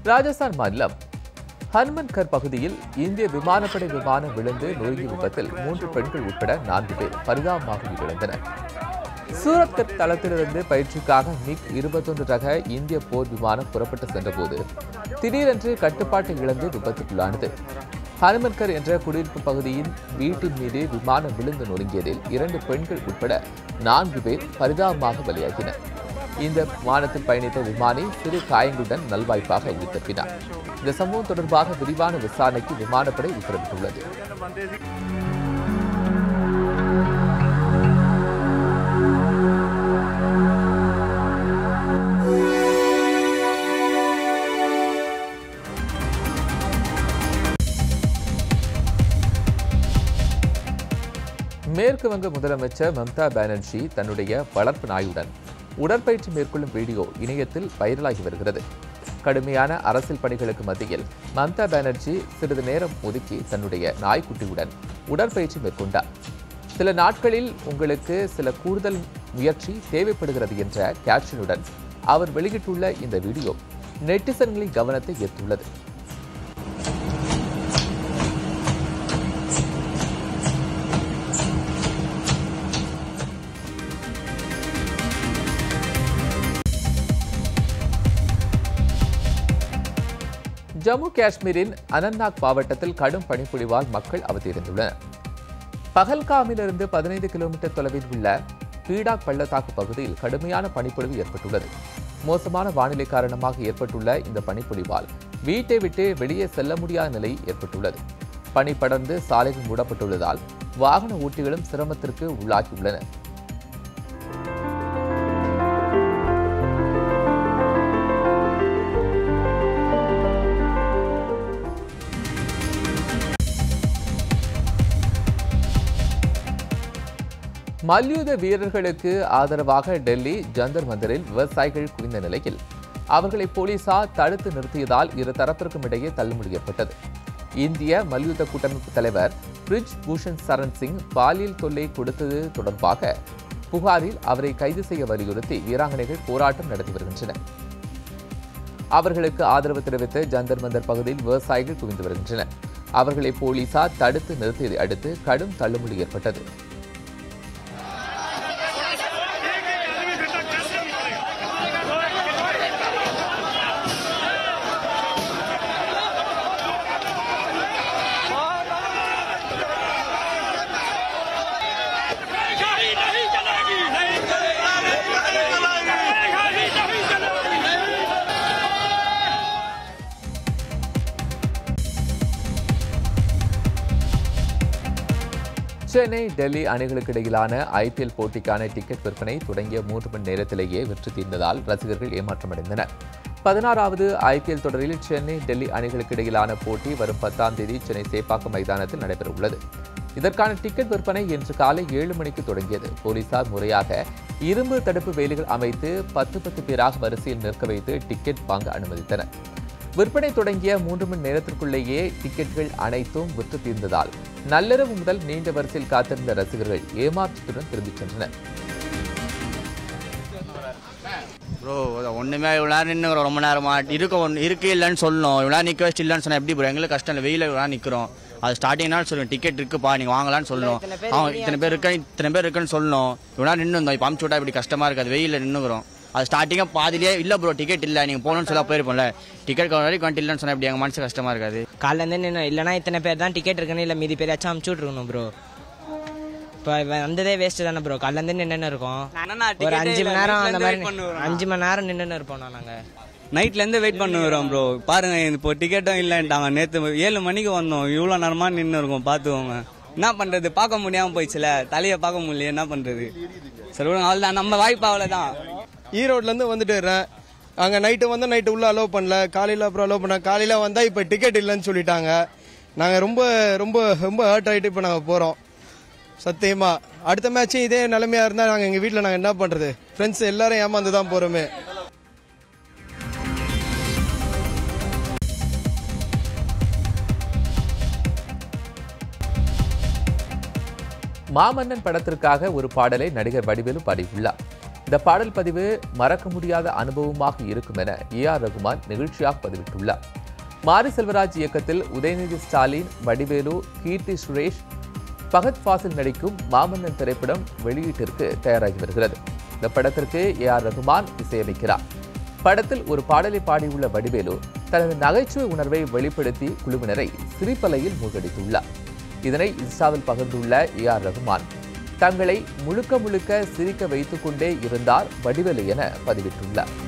ராஜஸ்தான் மாநிலம் ஹனுமன்கர் பகுதியில் இந்திய விமானப்படை விமானம் விழுந்து நொறுங்கிய விபத்தில் மூன்று பெண்கள் உட்பட நான்கு பேர் பரிதாபமாக உயிரிழந்தனர் சூரத்கர் தளத்திலிருந்து பயிற்சிக்காக மிக் இருபத்தொன்று ரக இந்திய போர் விமானம் புறப்பட்டு சென்றபோது திடீரென்று கட்டுப்பாட்டை இழந்து விபத்துக்குள்ளானது ஹனுமன்கர் என்ற குடியிருப்பு பகுதியின் வீட்டின் மீது விமானம் விழுந்து நொறுங்கியதில் இரண்டு பெண்கள் உட்பட நான்கு பேர் பரிதாபமாக பலியாகினர் இந்த விமானத்தில் பயணித்த விமானி சிறு காயங்களுடன் நல்வாய்ப்பாக உயிர் தப்பினார் இந்த சம்பவம் தொடர்பாக விரிவான விசாரணைக்கு விமானப்படை உத்தரவிட்டுள்ளது மேற்கு வங்க முதலமைச்சர் மம்தா பானர்ஜி தன்னுடைய வளர்ப்பு நாயுடன் உடற்பயிற்சி மேற்கொள்ளும் வீடியோ இணையத்தில் வைரலாகி வருகிறது கடுமையான அரசியல் பணிகளுக்கு மத்தியில் மம்தா பானர்ஜி சிறிது நேரம் ஒதுக்கி தன்னுடைய நாய்க்குட்டியுடன் உடற்பயிற்சி மேற்கொண்டார் சில நாட்களில் உங்களுக்கு சில கூடுதல் முயற்சி தேவைப்படுகிறது என்ற கேப்ஷனுடன் அவர் வெளியிட்டுள்ள இந்த வீடியோ நெட்டிசன்களின் கவனத்தை ஈர்த்துள்ளது ஜம்மு காஷ்மீரின் அனந்த்நாக் மாவட்டத்தில் கடும் பனிப்பொழிவால் மக்கள் அவதியடைந்துள்ளனர் பகல்காமிலிருந்து பதினைந்து கிலோமீட்டர் தொலைவில் உள்ள பீடாக் பள்ளத்தாக்கு பகுதியில் கடுமையான பனிப்பொழிவு ஏற்பட்டுள்ளது மோசமான வானிலை காரணமாக ஏற்பட்டுள்ள இந்த பனிப்பொழிவால் வீட்டை விட்டு வெளியே செல்ல முடியாத நிலை ஏற்பட்டுள்ளது பனி படர்ந்து சாலைகள் மூடப்பட்டுள்ளதால் வாகன ஓட்டிகளும் சிரமத்திற்கு உள்ளாகியுள்ளனர் மல்யுத்த வீரர்களுக்கு ஆதரவாக டெல்லி ஜந்தர் மந்தரில் விவசாயிகள் குவிந்த நிலையில் அவர்களை போலீசார் தடுத்து நிறுத்தியதால் இரு தரப்பிற்கும் இடையே தள்ளுமுடி ஏற்பட்டது இந்திய மல்யுத்த கூட்டமைப்பு தலைவர் பிரிஜ் பூஷன் சரண் சிங் பாலியல் தொல்லை கொடுத்தது தொடர்பாக புகாரில் அவரை கைது செய்ய வலியுறுத்தி வீராங்கனைகள் போராட்டம் நடத்தி வருகின்றனர் அவர்களுக்கு ஆதரவு தெரிவித்து ஜந்தர் மந்தர் பகுதியில் விவசாயிகள் குவிந்து வருகின்றனர் அவர்களை போலீசார் தடுத்து நிறுத்தியதை அடுத்து கடும் தள்ளுமுடி ஏற்பட்டது नहीं नहीं चलेगी नहीं चलेगा नहीं चलेगा नहीं चलेगी சென்னை டெல்லி அணிகளுக்கு இடையிலான ஐபிஎல் போட்டிக்கான டிக்கெட் விற்பனை தொடங்கிய மூன்று மணி நேரத்திலேயே விற்று தீர்ந்ததால் ரசிகர்கள் ஏமாற்றமடைந்தனர் பதினாறாவது ஐபிஎல் தொடரில் சென்னை டெல்லி அணிகளுக்கு இடையிலான போட்டி வரும் பத்தாம் தேதி சென்னை சேப்பாக்கம் மைதானத்தில் நடைபெறவுள்ளது இதற்கான டிக்கெட் விற்பனை இன்று காலை ஏழு மணிக்கு தொடங்கியது போலீசார் முறையாக இரும்பு தடுப்பு வேலிகள் அமைத்து பத்து பத்து பேராக வரிசையில் நிற்க வைத்து டிக்கெட் வாங்க அனுமதித்தனர் விற்பனை தொடங்கிய மூன்று மணி நேரத்திற்குள்ளேயே டிக்கெட்டுகள் அனைத்தும் விற்று தீர்ந்ததால் நள்ளிரவு முதல் நீண்ட வரிசையில் காத்திருந்த ரசிகர்கள் ஏமாற்றத்துடன் திரும்பிச் சென்றனர் ப்ரோ ஒன்றுமே இவ்வளோ நேரம் நின்று ரொம்ப நேரமா இருக்க ஒன்று இருக்கு இல்லைன்னு சொல்லணும் இவ்வளோ நிற்க வச்சு இல்லைன்னு சொன்னால் எப்படி ப்ரோ எங்களுக்கு கஷ்டம் இல்லை வெயில இவ்வளோ நிற்கிறோம் அது ஸ்டார்டிங்னாலும் சொல்லுவேன் டிக்கெட் இருக்குப்பா நீங்கள் வாங்கலாம்னு சொல்லணும் அவங்க இத்தனை பேர் இருக்க இத்தனை பேர் இருக்குன்னு சொல்லணும் இவ்வளோ நின்று இருந்தோம் இப்போ அமுச்சு விட்டா இப்படி கஷ்டமாக இருக்காது வெயிலில் நின்றுக்கிறோம் அது ஸ்டார்டிங்காக பாதிலே இல்லை ப்ரோ டிக்கெட் இல்லை நீங்கள் போகணும்னு சொல்ல போயிருப்போம்ல டிக்கெட் வரைக்கும் வந்துட்டு இல்லைன்னு சொன்னால் எப்படி எங்கள் மனசு கஷ்டமாக இருக்காது காலைலேருந்து நின்று இல்லைனா இத்தனை பேர் தான் டிக்கெட் இருக்குன்னு இல்லை மீதி பேராச்சும் அமுச்சு விட்ருக்கணும் ப்ரோ இப்போ வந்ததே வேஸ்ட் தானே ப்ரோ காலைலேருந்து நின்று இருக்கோம் ஒரு அஞ்சு மணி நேரம் அந்த மாதிரி அஞ்சு மணி நேரம் நின்று இருப்போம் நாங்கள் நைட்லேருந்து வெயிட் பண்ணுறோம் ப்ரோ பாருங்க இப்போ டிக்கெட்டும் இல்லைன்ட்டாங்க நேற்று ஏழு மணிக்கு வந்தோம் இவ்வளோ நேரமாக நின்று இருக்கோம் பார்த்துக்கோங்க என்ன பண்ணுறது பார்க்க முடியாமல் போயிடுச்சுல தலையை பார்க்க முடியல என்ன பண்ணுறது சரி விடுங்க அவ்வளோதான் நம்ம வாய்ப்பு அவ்வளோதான் ஈரோட்லேருந்து வந்துட்டு இருக்கேன் அங்கே நைட்டு வந்து நைட்டு உள்ளே அலோவ் பண்ணல காலையில் அப்புறம் அலோவ் பண்ண காலையில் வந்தால் இப்போ டிக்கெட் இல்லைன்னு சொல்லிட்டாங்க நாங்கள் ரொம்ப ரொம்ப ரொம்ப ஹர்ட் ஆகிட்டு இப்போ நாங்கள் போகிறோம் சத்தியமா அடுத்த மேட்ச்சும் இதே நிலைமையாக இருந்தால் நாங்கள் எங்கள் வீட்டில் நாங்கள் என்ன பண்ணுறது ஃப்ரெண்ட்ஸ் எல்லாரும் ஏமாந்து தான் போகிறோமே மாமன்னன் படத்திற்காக ஒரு பாடலை நடிகர் வடிவேலு பாடியுள்ளார் இந்த பாடல் பதிவு மறக்க முடியாத அனுபவமாக இருக்கும் என ஏ ஆர் ரகுமான் நிகழ்ச்சியாக பதிவிட்டுள்ளார் மாரி செல்வராஜ் இயக்கத்தில் உதயநிதி ஸ்டாலின் வடிவேலு கீர்த்தி சுரேஷ் பகத் ஃபாசில் நடிக்கும் மாமன்னன் திரைப்படம் வெளியீட்டிற்கு தயாராகி வருகிறது இந்த படத்திற்கு ஏ ஆர் ரகுமான் இசையமைக்கிறார் படத்தில் ஒரு பாடலை பாடியுள்ள வடிவேலு தனது நகைச்சுவை உணர்வை வெளிப்படுத்தி குழுவினரை சிரிப்பலையில் மூழ்கடித்துள்ளார் இதனை இன்ஸ்டாவில் பகிர்ந்துள்ள ஏ ஆர் ரகுமான் தங்களை முழுக்க முழுக்க சிரிக்க வைத்துக் கொண்டே இருந்தார் வடிவேலு என பதிவிட்டுள்ளார்